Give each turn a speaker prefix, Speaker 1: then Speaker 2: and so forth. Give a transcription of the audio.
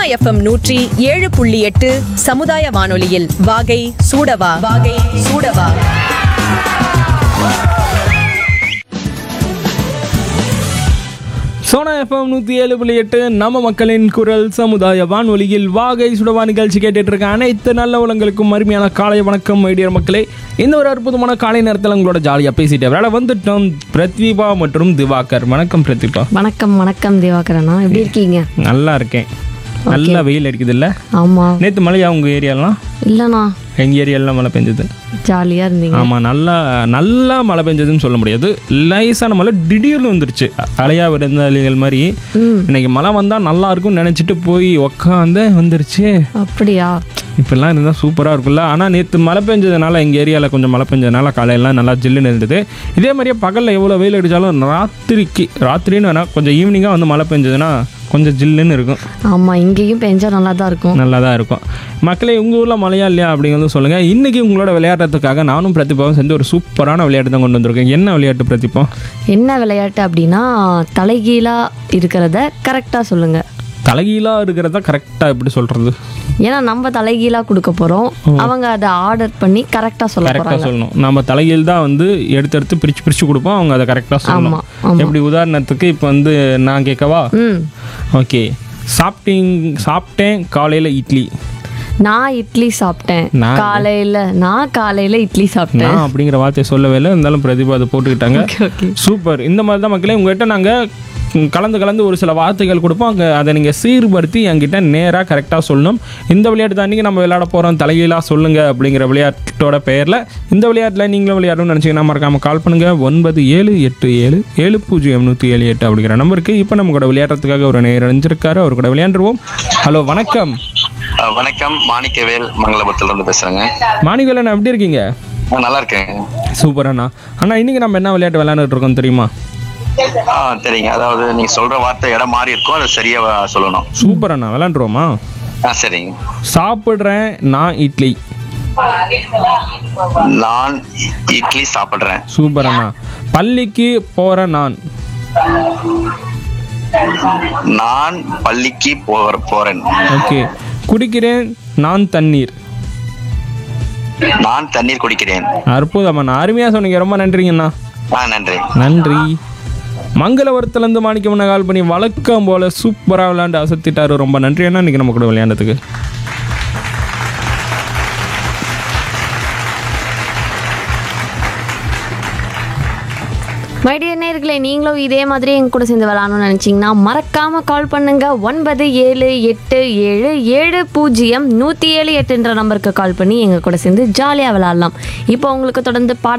Speaker 1: FM நூற்றி ஏழு புள்ளி எட்டு சமுதாய வானொலியில் வாகை சூடவா வாகை சூடவா
Speaker 2: சோனா எஃப்எம் நூற்றி ஏழு புள்ளி எட்டு நம்ம மக்களின் குரல் சமுதாய வானொலியில் வாகை சுடவா நிகழ்ச்சி கேட்டுட்டு இருக்க அனைத்து நல்ல உலங்களுக்கும் அருமையான காலை வணக்கம் ஐடியர் மக்களே இந்த ஒரு அற்புதமான காலை நேரத்தில் உங்களோட ஜாலியாக பேசிட்டு வேலை வந்துட்டோம் பிரத்வீபா மற்றும் திவாகர் வணக்கம் பிரத்வீபா
Speaker 3: வணக்கம் வணக்கம் திவாகரண்ணா எப்படி இருக்கீங்க
Speaker 2: நல்லா இருக்கேன் நல்ல வெயில் அடிக்குது இல்லை
Speaker 3: ஆமா
Speaker 2: நேற்று மழையா உங்கள் ஏரியாலாம்
Speaker 3: இல்லைண்ணா
Speaker 2: எங்கள் ஏரியாலாம் மழை பெஞ்சது
Speaker 3: ஜாலியா இருந்தீங்க
Speaker 2: ஆமாம் நல்லா நல்லா மழை பெஞ்சதுன்னு சொல்ல முடியாது லேசான மழை திடீர்னு வந்துருச்சு அலையா விருந்தாளிகள் மாதிரி இன்னைக்கு மழை வந்தால் நல்லா இருக்கும்னு நினச்சிட்டு போய் உக்காந்து வந்துருச்சு
Speaker 3: அப்படியா
Speaker 2: இப்படிலாம் இருந்தால் சூப்பராக இருக்கும்ல ஆனால் நேற்று மழை பெஞ்சதுனால எங்கள் ஏரியாவில் கொஞ்சம் மழை பெஞ்சதுனால காலையெல்லாம் நல்லா ஜில்லுன்னு இருந்தது இதே மாதிரியே பகலில் எவ்வளோ வெயில் அடித்தாலும் ராத்திரிக்கு ராத்திரின்னு வேணால் கொஞ்சம் ஈவினிங்காக வந்து மழை பெஞ்சதுன்னா கொஞ்சம் ஜில்லுன்னு இருக்கும்
Speaker 3: ஆமா இங்கேயும் பெஞ்சா நல்லா தான் இருக்கும்
Speaker 2: நல்லா தான் இருக்கும் மக்களே உங்கள் ஊரில் மழையா இல்லையா அப்படிங்கிறது சொல்லுங்கள் இன்றைக்கி உங்களோட விளையாடுறதுக்காக நானும் பிரதிபாவும் சேர்ந்து ஒரு சூப்பரான விளையாட்டு தான் கொண்டு வந்திருக்கேன் என்ன விளையாட்டு பிரதிபா
Speaker 3: என்ன விளையாட்டு அப்படின்னா தலைகீழா இருக்கிறத கரெக்டா சொல்லுங்க
Speaker 2: தலைகீழாக இருக்கிறத கரெக்டாக எப்படி சொல்கிறது
Speaker 3: ஏன்னா நம்ம தலைகீழா கொடுக்க போறோம் அவங்க அதை ஆர்டர் பண்ணி கரெக்டா சொல்ல
Speaker 2: கரெக்டாக
Speaker 3: போறாங்க
Speaker 2: சொல்லணும் நம்ம தலைகீழ் தான் வந்து எடுத்து எடுத்து பிரித்து பிரித்து கொடுப்போம் அவங்க அதை கரெக்டாக சொல்லணும்
Speaker 3: ஆமா, ஆமா.
Speaker 2: எப்படி உதாரணத்துக்கு இப்போ வந்து நான் கேட்கவா
Speaker 3: ம்
Speaker 2: ஓகே சாப்பிட்டீங் சாப்பிட்டேன் காலையில் இட்லி
Speaker 3: நான் இட்லி சாப்பிட்டேன்
Speaker 2: நான்
Speaker 3: காலையில நான் காலையில இட்லி சாப்பிட்டேன்
Speaker 2: நான் அப்படிங்கிற வார்த்தையை சொல்லவே இல்லை இருந்தாலும் பிரதிபா அதை போட்டுக்கிட்டாங்க
Speaker 3: ஓகே
Speaker 2: சூப்பர் இந்த மாதிரி தான் மக்களே உங்கள்கிட்ட நாங்கள் கலந்து கலந்து ஒரு சில வார்த்தைகள் கொடுப்போம் அங்கே அதை நீங்கள் சீர்படுத்தி என்கிட்ட நேராக கரெக்டாக சொல்லணும் இந்த விளையாட்டு தான் இன்றைக்கி நம்ம விளையாட போகிறோம் தலைகீழாக சொல்லுங்கள் அப்படிங்கிற விளையாட்டோட பெயரில் இந்த விளையாட்டில் நீங்களும் விளையாடணும்னு நினச்சிங்கன்னா மறக்காமல் கால் பண்ணுங்கள் ஒன்பது ஏழு எட்டு ஏழு ஏழு பூஜ்ஜியம் நூற்றி ஏழு எட்டு அப்படிங்கிற நம்பருக்கு இப்போ நம்ம கூட விளையாடுறதுக்காக ஒரு நேரம் அணிஞ்சிருக்காரு அவர் கூட விளையாண்டுருவோம் ஹலோ வணக்கம்
Speaker 4: அஹ் வணக்கம் மாணிக்கவேல் மங்களபுரத்துல இருந்து பேசுறேங்க
Speaker 2: மாணிகலன் எப்படி இருக்கீங்க
Speaker 4: நான் நல்லா இருக்கேன்
Speaker 2: சூப்பர் அண்ணா அண்ணா இன்றைக்கி நம்ம என்ன விளையாட்டு விளையாண்டுட்டு இருக்கோம் தெரியுமா
Speaker 4: ஆ சரிங்க அதாவது நீங்க சொல்ற வார்த்தை இடம் மாறி இருக்கும் அதை சரியா வ- சொல்லணும்
Speaker 2: சூப்பர் அண்ணா விளையாண்டுருவோமா
Speaker 4: ஆ சரிங்க
Speaker 2: சாப்பிட்றேன் நான் இட்லி
Speaker 4: நான் இட்லி சாப்பிடுறேன்
Speaker 2: சூப்பர் அண்ணா பள்ளிக்கு போற நான்
Speaker 4: நான் பள்ளிக்கு போற போறேன்
Speaker 2: ஓகே குடிக்கிறேன் நான் தண்ணீர்
Speaker 4: நான் தண்ணீர் குடிக்கிறேன்
Speaker 2: அற்புதம் அண்ணா அருமையாக சொன்னீங்க ரொம்ப நன்றிங்கண்ணா
Speaker 4: ஆ நன்றி
Speaker 2: நன்றி மங்களபுரத்துலேருந்து மாணிக்கம் அண்ணா கால் பண்ணி வழக்கம் போல் சூப்பராக விளையாண்டு அசத்திட்டாரு ரொம்ப நன்றி அண்ணா இன்றைக்கி நம்ம கூட விளையாண்டதுக்கு
Speaker 3: மைடிய நேர்களே நீங்களும் இதே மாதிரி எங்க கூட சேர்ந்து விளாடணும்னு நினச்சிங்கன்னா மறக்காம கால் பண்ணுங்க ஒன்பது ஏழு எட்டு ஏழு ஏழு பூஜ்ஜியம் நூற்றி ஏழு எட்டுன்ற நம்பருக்கு கால் பண்ணி எங்க கூட சேர்ந்து ஜாலியாக விளாடலாம் இப்போ உங்களுக்கு தொடர்ந்து பாட